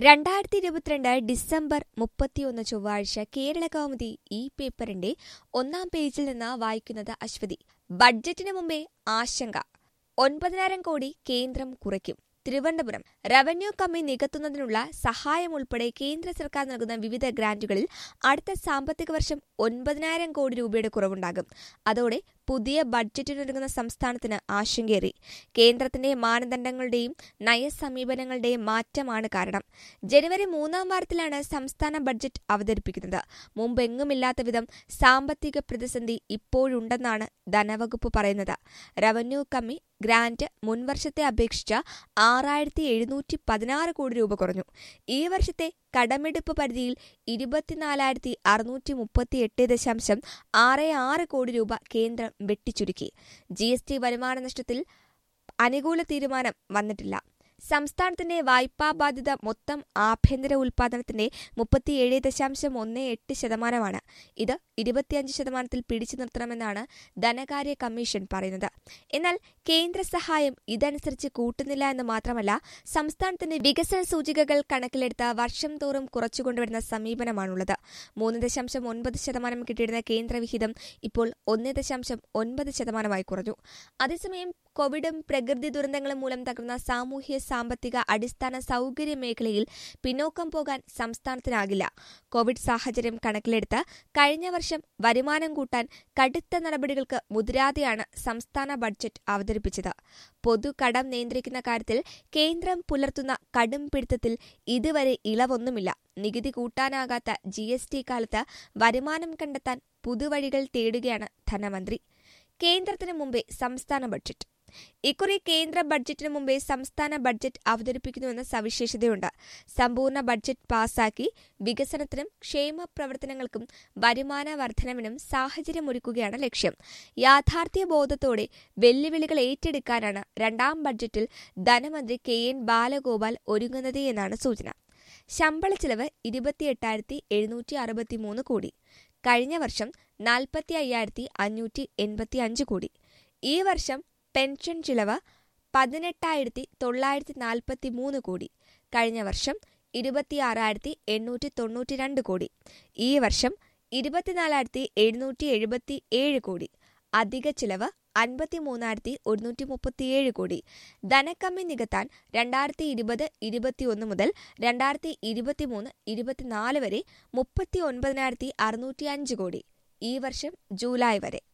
രണ്ടായിരത്തി ഇരുപത്തിരണ്ട് ഡിസംബർ മുപ്പത്തിയൊന്ന് ചൊവ്വാഴ്ച കേരള കൗമുദി ഈ പേപ്പറിന്റെ ഒന്നാം പേജിൽ നിന്ന് വായിക്കുന്നത് അശ്വതി ബഡ്ജറ്റിന് മുമ്പേ ആശങ്ക ഒൻപതിനായിരം കോടി കേന്ദ്രം കുറയ്ക്കും തിരുവനന്തപുരം റവന്യൂ കമ്മി നികത്തുന്നതിനുള്ള സഹായം ഉൾപ്പെടെ കേന്ദ്ര സർക്കാർ നൽകുന്ന വിവിധ ഗ്രാന്റുകളിൽ അടുത്ത സാമ്പത്തിക വർഷം ഒൻപതിനായിരം കോടി രൂപയുടെ കുറവുണ്ടാകും അതോടെ പുതിയ ബഡ്ജറ്റിനൊരുങ്ങുന്ന സംസ്ഥാനത്തിന് ആശങ്കയേറി കേന്ദ്രത്തിന്റെ മാനദണ്ഡങ്ങളുടെയും നയസമീപനങ്ങളുടെയും മാറ്റമാണ് കാരണം ജനുവരി മൂന്നാം വാരത്തിലാണ് സംസ്ഥാന ബഡ്ജറ്റ് അവതരിപ്പിക്കുന്നത് മുമ്പെങ്ങുമില്ലാത്ത വിധം സാമ്പത്തിക പ്രതിസന്ധി ഇപ്പോഴുണ്ടെന്നാണ് ധനവകുപ്പ് പറയുന്നത് റവന്യൂ കമ്മി ഗ്രാന്റ് മുൻവർഷത്തെ അപേക്ഷിച്ച് ആറായിരത്തി എഴുന്നൂറ്റി പതിനാറ് കോടി രൂപ കുറഞ്ഞു ഈ വർഷത്തെ കടമെടുപ്പ് പരിധിയിൽ ഇരുപത്തിനാലായിരത്തി അറുന്നൂറ്റി മുപ്പത്തി എട്ട് ദശാംശം ആറ് ആറ് കോടി രൂപ കേന്ദ്രം വെട്ടിച്ചുരുക്കി ജി എസ് ടി വരുമാന നഷ്ടത്തിൽ അനുകൂല തീരുമാനം വന്നിട്ടില്ല സംസ്ഥാനത്തിന്റെ വായ്പാ ബാധ്യത മൊത്തം ആഭ്യന്തര ഉൽപാദനത്തിന്റെ മുപ്പത്തിയേഴ് ദശാംശം ഒന്ന് എട്ട് ശതമാനമാണ് ഇത് ഇരുപത്തിയഞ്ച് ശതമാനത്തിൽ പിടിച്ചു നിർത്തണമെന്നാണ് ധനകാര്യ കമ്മീഷൻ പറയുന്നത് എന്നാൽ കേന്ദ്ര സഹായം ഇതനുസരിച്ച് കൂട്ടുന്നില്ല എന്ന് മാത്രമല്ല സംസ്ഥാനത്തിന്റെ വികസന സൂചികകൾ കണക്കിലെടുത്ത് വർഷം തോറും കുറച്ചുകൊണ്ടുവരുന്ന സമീപനമാണുള്ളത് മൂന്ന് ദശാംശം ഒൻപത് ശതമാനം കിട്ടിയിരുന്ന കേന്ദ്ര വിഹിതം ഇപ്പോൾ ഒന്ന് ദശാംശം ഒൻപത് ശതമാനമായി കുറഞ്ഞു അതേസമയം കോവിഡും പ്രകൃതി ദുരന്തങ്ങളും മൂലം തകർന്ന സാമൂഹ്യ സാമ്പത്തിക അടിസ്ഥാന സൗകര്യ മേഖലയിൽ പിന്നോക്കം പോകാൻ സംസ്ഥാനത്തിനാകില്ല കോവിഡ് സാഹചര്യം കണക്കിലെടുത്ത് കഴിഞ്ഞ വർഷം വരുമാനം കൂട്ടാൻ കടുത്ത നടപടികൾക്ക് മുതിരാതെയാണ് സംസ്ഥാന ബഡ്ജറ്റ് അവതരിപ്പിച്ചത് പൊതുകടം നിയന്ത്രിക്കുന്ന കാര്യത്തിൽ കേന്ദ്രം പുലർത്തുന്ന കടും പിടുത്തത്തിൽ ഇതുവരെ ഇളവൊന്നുമില്ല നികുതി കൂട്ടാനാകാത്ത ജി എസ് ടി കാലത്ത് വരുമാനം കണ്ടെത്താൻ പുതുവഴികൾ തേടുകയാണ് ധനമന്ത്രി കേന്ദ്രത്തിന് മുമ്പേ സംസ്ഥാന ബഡ്ജറ്റ് ഇക്കുറി കേന്ദ്ര ബഡ്ജറ്റിന് മുമ്പേ സംസ്ഥാന ബഡ്ജറ്റ് അവതരിപ്പിക്കുന്നുവെന്ന സവിശേഷതയുണ്ട് സമ്പൂർണ്ണ ബഡ്ജറ്റ് പാസാക്കി വികസനത്തിനും ക്ഷേമ പ്രവർത്തനങ്ങൾക്കും വരുമാന വർധനവിനും സാഹചര്യമൊരുക്കുകയാണ് ലക്ഷ്യം യാഥാർത്ഥ്യ ബോധത്തോടെ വെല്ലുവിളികൾ ഏറ്റെടുക്കാനാണ് രണ്ടാം ബഡ്ജറ്റിൽ ധനമന്ത്രി കെ എൻ ബാലഗോപാൽ ഒരുങ്ങുന്നത് എന്നാണ് സൂചന ശമ്പള ചെലവ് ഇരുപത്തിയെട്ടായിരത്തി എഴുന്നൂറ്റി അറുപത്തിമൂന്ന് കോടി കഴിഞ്ഞ വർഷം നാൽപ്പത്തി അയ്യായിരത്തി അഞ്ഞൂറ്റി എൺപത്തി അഞ്ച് കോടി ഈ വർഷം പെൻഷൻ ചിലവ് പതിനെട്ടായിരത്തി തൊള്ളായിരത്തി നാൽപ്പത്തി മൂന്ന് കോടി കഴിഞ്ഞ വർഷം ഇരുപത്തിയാറായിരത്തി എണ്ണൂറ്റി തൊണ്ണൂറ്റി രണ്ട് കോടി ഈ വർഷം ഇരുപത്തിനാലായിരത്തി എഴുന്നൂറ്റി എഴുപത്തി ഏഴ് കോടി അധിക ചിലവ് അൻപത്തിമൂന്നായിരത്തി ഒരുന്നൂറ്റി മുപ്പത്തിയേഴ് കോടി ധനക്കമ്മി നികത്താൻ രണ്ടായിരത്തി ഇരുപത് ഇരുപത്തിയൊന്ന് മുതൽ രണ്ടായിരത്തി ഇരുപത്തിമൂന്ന് ഇരുപത്തിനാല് വരെ മുപ്പത്തി ഒൻപതിനായിരത്തി അറുന്നൂറ്റി അഞ്ച് കോടി ഈ വർഷം ജൂലൈ വരെ